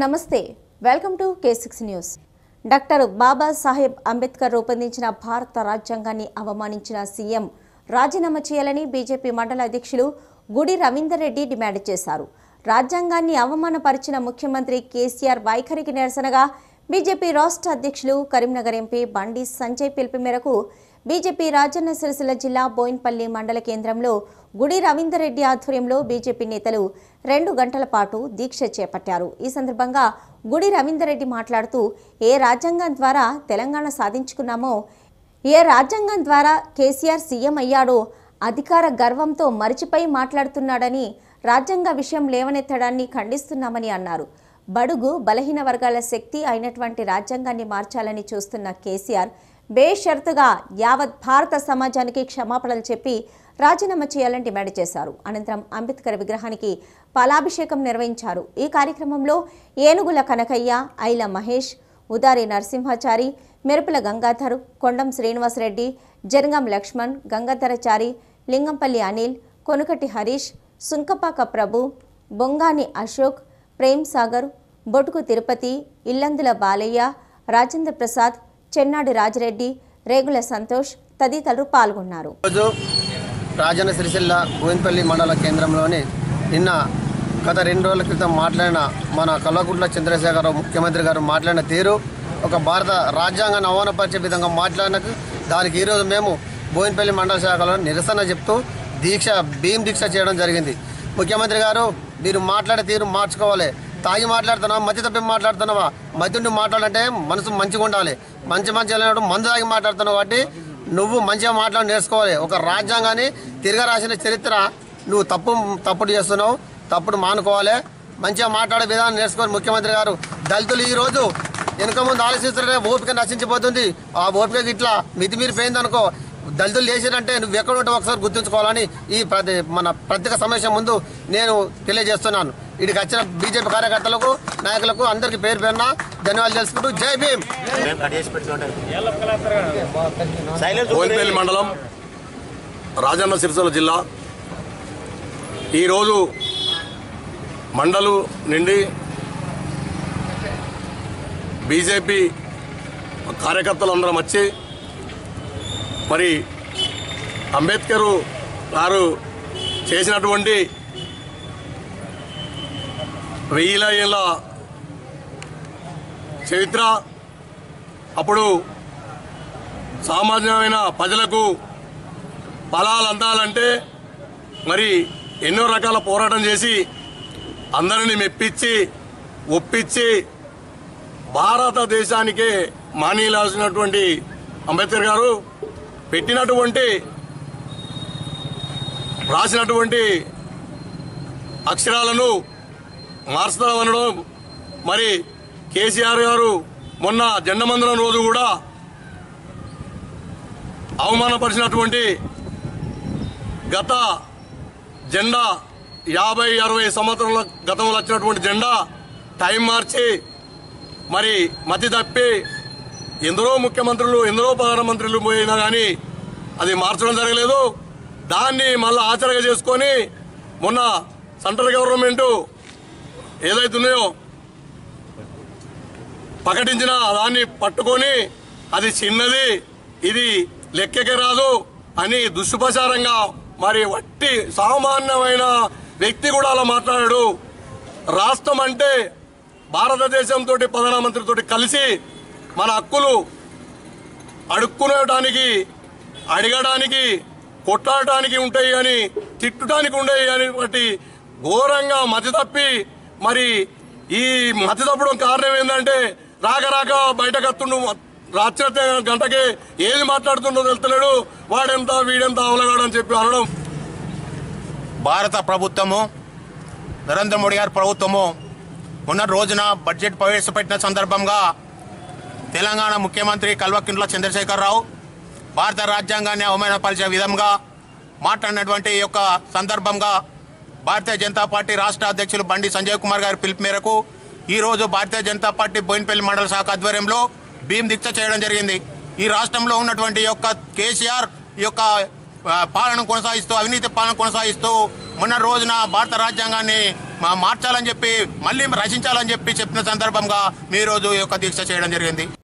నమస్తే welcome to K six news doctor Baba Saheb Ambedkar రూపొందించిన భారత రాజ్యాంగాన్ని అవమానించిన సీఎం రాజీనామా చేయాలని బీజేపీ మండల అధ్యక్షులు గుడి రవీందర్ రెడ్డి డిమాండ్ చేశారు రాజ్యాంగాన్ని అవమానపరిచిన ముఖ్యమంత్రి కేసీఆర్ వైఖరికి నిరసనగా బీజేపీ రాష్ట్ర అధ్యక్షులు కరీంనగర్ ఎంపీ బండి సంజయ్ పిలుపు మేరకు బీజేపీ రాజన్న సిరిసిల్ల జిల్లా బోయిన్పల్లి మండల కేంద్రంలో గుడి రవీందర్ రెడ్డి ఆధ్వర్యంలో బీజేపీ నేతలు రెండు గంటల పాటు దీక్ష చేపట్టారు ఈ సందర్భంగా గుడి రవీందర్ రెడ్డి మాట్లాడుతూ ఏ రాజ్యాంగం ద్వారా తెలంగాణ సాధించుకున్నామో ఏ రాజ్యాంగం ద్వారా కేసీఆర్ సీఎం అయ్యాడో అధికార గర్వంతో మరిచిపోయి మాట్లాడుతున్నాడని రాజ్యాంగ విషయం లేవనెత్తడాన్ని ఖండిస్తున్నామని అన్నారు బడుగు బలహీన వర్గాల శక్తి అయినటువంటి రాజ్యాంగాన్ని మార్చాలని చూస్తున్న కేసీఆర్ బేషరతుగా యావత్ భారత సమాజానికి క్షమాపణలు చెప్పి రాజీనామా చేయాలని డిమాండ్ చేశారు అనంతరం అంబేద్కర్ విగ్రహానికి పాలాభిషేకం నిర్వహించారు ఈ కార్యక్రమంలో ఏనుగుల కనకయ్య ఐల మహేష్ ఉదారి నరసింహాచారి మెరుపుల గంగాధర్ కొండం శ్రీనివాసరెడ్డి జరగం లక్ష్మణ్ గంగాధరచారి లింగంపల్లి అనిల్ కొనుకటి హరీష్ సుంకపాక ప్రభు బొంగాని అశోక్ ప్రేమ్ సాగర్ బొటుకు తిరుపతి ఇల్లందుల బాలయ్య రాజేంద్ర ప్రసాద్ చెన్నాడి రాజిరెడ్డి రేగుల సంతోష్ తదితరులు పాల్గొన్నారు రోజు రాజన్న సిరిసిల్ల బోయినపల్లి మండల కేంద్రంలోని నిన్న గత రెండు రోజుల క్రితం మాట్లాడిన మన కల్వకుంట్ల చంద్రశేఖరరావు ముఖ్యమంత్రి గారు మాట్లాడిన తీరు ఒక భారత రాజ్యాంగాన్ని అవమానపరిచే విధంగా మాట్లాడినకు దానికి ఈరోజు మేము బోయినపల్లి మండల శాఖలో నిరసన చెప్తూ దీక్ష భీమ్ దీక్ష చేయడం జరిగింది ముఖ్యమంత్రి గారు మీరు మాట్లాడే తీరు మార్చుకోవాలి తాగి మాట్లాడుతున్నావా మధ్య తప్పి మాట్లాడుతున్నావా మధ్య నుండి మాట్లాడాలంటే మనసు మంచిగా ఉండాలి మంచి మంచి వెళ్ళినప్పుడు మందు తాగి మాట్లాడుతున్నావు కాబట్టి నువ్వు మంచిగా మాట్లాడి నేర్చుకోవాలి ఒక రాజ్యాంగాన్ని తిరగ రాసిన చరిత్ర నువ్వు తప్పు తప్పుడు చేస్తున్నావు తప్పుడు మానుకోవాలి మంచిగా మాట్లాడే విధానం నేర్చుకోవాలి ముఖ్యమంత్రి గారు దళితులు ఈ రోజు వెనుక ముందు ఆలోచిస్తుంటే ఓపిక నశించిపోతుంది ఆ ఓపిక ఇట్లా మితిమీరి పోయింది అనుకో దళితులు చేసినంటే నువ్వు ఎక్కడ ఉంటే ఒకసారి గుర్తుంచుకోవాలని ఈ ప్రతి మన ప్రత్యేక సమావేశం ముందు నేను తెలియజేస్తున్నాను ఇక్కడికి వచ్చిన బీజేపీ కార్యకర్తలకు నాయకులకు అందరికీ పేరు పేరున ధన్యవాదాలు తెలుసుకుంటూ జై భీమ్ కోయిల్పల్లి మండలం రాజన్న సిరిసిల్ల జిల్లా ఈరోజు మండలు నుండి బీజేపీ కార్యకర్తలు అందరం వచ్చి మరి అంబేద్కర్ గారు చేసినటువంటి వెయ్యిల ఏళ్ళ చరిత్ర అప్పుడు సామాన్యమైన ప్రజలకు ఫలాలు అందాలంటే మరి ఎన్నో రకాల పోరాటం చేసి అందరిని మెప్పించి ఒప్పించి భారతదేశానికే మానీయాల్సినటువంటి అంబేద్కర్ గారు పెట్టినటువంటి రాసినటువంటి అక్షరాలను మార్చుతామనడం మరి కేసీఆర్ గారు మొన్న జెండమందరం రోజు కూడా అవమానపరిచినటువంటి గత జెండా యాభై అరవై సంవత్సరాల గతంలో వచ్చినటువంటి జెండా టైం మార్చి మరి మతి తప్పి ఎందరో ముఖ్యమంత్రులు ఎందరో ప్రధానమంత్రులు పోయినా కానీ అది మార్చడం జరగలేదు దాన్ని మళ్ళీ ఆచరణ చేసుకొని మొన్న సెంట్రల్ గవర్నమెంట్ ఏదైతున్నాయో ప్రకటించిన దాన్ని పట్టుకొని అది చిన్నది ఇది లెక్కకే రాదు అని దుష్ప్రచారంగా మరి వట్టి సామాన్యమైన వ్యక్తి కూడా అలా మాట్లాడాడు రాష్ట్రం అంటే భారతదేశంతో ప్రధానమంత్రితో కలిసి మన హక్కులు అడుక్కునేటానికి అడగడానికి కొట్లాడటానికి ఉంటాయి అని తిట్టడానికి ఉండేవి అని బట్టి ఘోరంగా మతి తప్పి మరి ఈ మతి తప్పడం కారణం ఏంటంటే రాక రాక బయటకు వస్తుండు రాత్రి గంటకే ఏది మాట్లాడుతుండో తెలుస్తలేడు వాడెంత వీడెంత అవలగాడని చెప్పి అనడం భారత ప్రభుత్వము నరేంద్ర మోడీ గారి ప్రభుత్వము మొన్న రోజున బడ్జెట్ ప్రవేశపెట్టిన సందర్భంగా తెలంగాణ ముఖ్యమంత్రి కల్వకుంట్ల చంద్రశేఖరరావు భారత రాజ్యాంగాన్ని అవమానపరిచే విధంగా మాట్లాడినటువంటి ఈ యొక్క సందర్భంగా భారతీయ జనతా పార్టీ రాష్ట్ర అధ్యక్షులు బండి సంజయ్ కుమార్ గారి పిలుపు మేరకు ఈ రోజు భారతీయ జనతా పార్టీ బోయినపల్లి మండల శాఖ ఆధ్వర్యంలో భీమ్ దీక్ష చేయడం జరిగింది ఈ రాష్ట్రంలో ఉన్నటువంటి ఈ యొక్క కేసీఆర్ ఈ యొక్క ఆ, పాలన కొనసాగిస్తూ అవినీతి పాలన కొనసాగిస్తూ మొన్న రోజున భారత రాజ్యాంగాన్ని మా- మార్చాలని చెప్పి మళ్ళీ రచించాలని చెప్పి చెప్పిన సందర్భంగా మీ రోజు ఈ యొక్క దీక్ష చేయడం జరిగింది